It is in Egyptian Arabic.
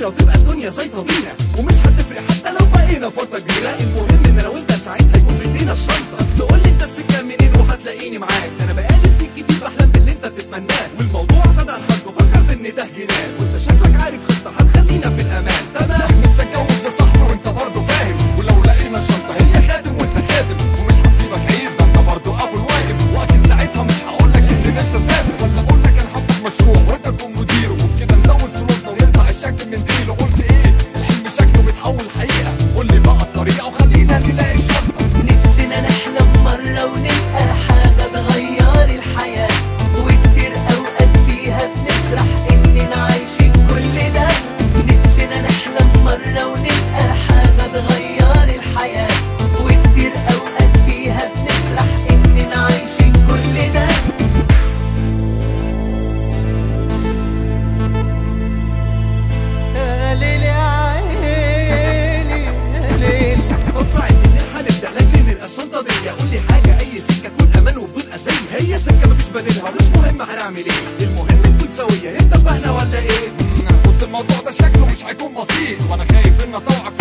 وتبقى الدنيا زيطه بينا ومش هتفرق حتى لو بقينا فتره كبيره المهم ان لو انت سعيد هيكون في ايدينا الشنطه بس قول لي انت السكه منين وهتلاقيني معاك ده انا بقالي سنين كتير بحلم باللي انت بتتمناه والموضوع زاد عن حد وفكرت ان ده جنان وانت شكلك عارف خطه هتخلينا في الامان تمام لسه اتجوز يا صاحبي وانت برضه فاهم ولو لقينا شنطه هي خاتم وانت خاتم ومش هسيبك عيب ده انت برضه ابو الواجب واكيد ساعتها مش هقول لك اني نفسي اسافر ولا اقول لك انا هفتح مشروع وانت تكون مديره وبكده نزود فلوسنا ويطلع الشكل من ديله قلت ايه الحلم شكله بيتحول حقيقه قول لي بقى الطريقه وخلينا نلاقي الشنطه نفسنا نحلم مرة ونلقى حاجة بغير الحياة وكتير أوقات فيها بنسرح إننا عايشين كل ده نفسنا نحلم مرة ونلقى حاجة بغير الحياة وكتير أوقات فيها بنسرح إننا عايشين كل ده يا ليل يا عيني يا ليل طب ساعد منين هنبدا لكن نلقى الشنطه دي قول لي حاجه اي سكه تكون امان وبدون اذيه هي سكه مفيش بديلها مش مهم هنعمل ايه المهم نكون سويه انت فاهمه ولا ايه بص الموضوع ده شكله مش هيكون بسيط وانا خايف ان اطوعك